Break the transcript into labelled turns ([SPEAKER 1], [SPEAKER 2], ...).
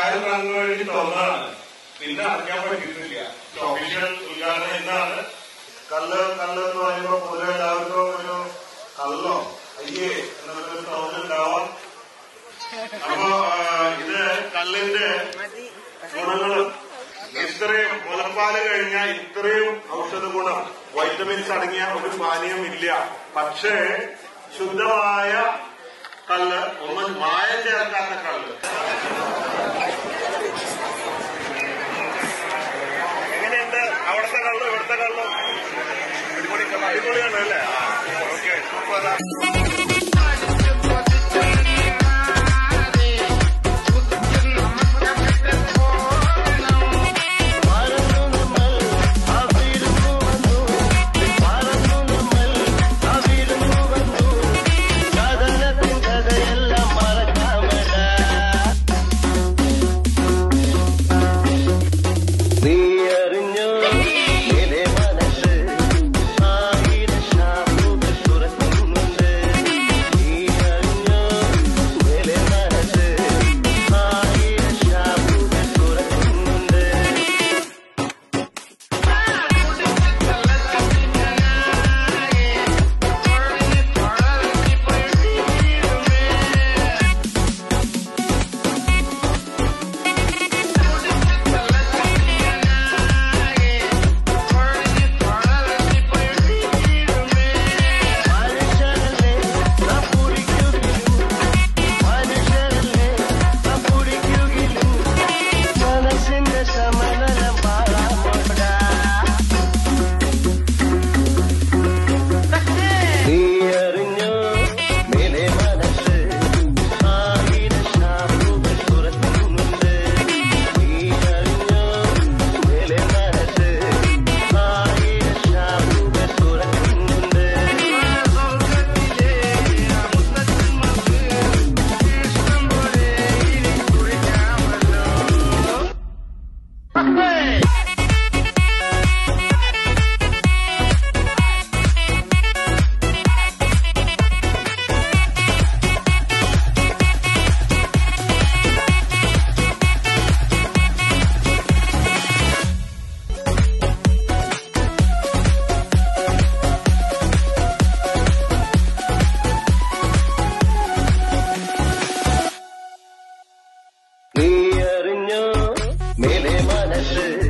[SPEAKER 1] trial റണ്ണിന് വേണ്ടി തുറന്നതാണ് പിന്നെ അറിയാൻ പറ്റിയിട്ടില്ല ഒഫീഷ്യൽ ഉദ്ഘാടനം ഇന്നാണ് കല്ല് കല്ല് എന്ന് പറയുമ്പോൾ പൊതുവെ എല്ലാവർക്കും ഒരു കല്ലോ അയ്യേ എന്നൊരു തോന്നലുണ്ടാവാം അപ്പോ ആ, ഇത് കല്ലിന്റെ ഗുണങ്ങളും ഇത്രയും മുലപ്പാല് കഴിഞ്ഞാൽ ഇത്രയും ഔഷധ ഗുണം വൈറ്റമിൻസ് അടങ്ങിയ ഒരു പാനീയം ഇല്ല പക്ഷേ ശുദ്ധമായ കല്ല് ഒന്നും മായം ചേർക്കാത്ത കല്ല് എങ്ങനെയുണ്ട് അവിടുത്തെ കള്ളും ഇവിടുത്തെ കള്ളും അടിപൊളി അടിപൊളിയാണ് അല്ലേ ഓക്കെ സൂപ്പർ
[SPEAKER 2] നീ അറിഞ്ഞോ നിന്റെ മനസ്സ് ആയിരം ശാപങ്ങൾ തുറക്കുന്നുണ്ട് നീ അറിഞ്ഞോ നിന്റെ മനസ്സ് ആയിരം ശാപങ്ങൾ തുറക്കുന്നുണ്ട് മനുഷ്യരല്ലേ അപ്പുടിക്കുകിലും മനുഷ്യരല്ലേ അപ്പുടിക്കുകിലും മനസ്സിന്റെ സമനിലം പാടാമോടാ നീ അറിഞ്ഞോ നിന്റെ മനസ്സ് ആയിരം ശാപങ്ങൾ തുറക്കുന്നുണ്ട് നീ അറിഞ്ഞോ നിന്റെ മനസ്സ് ആയിരം ശാപങ്ങൾ തുറക്കുന്നുണ്ട് നീ അറിഞ്ഞോ മേലെ മനസ്സ്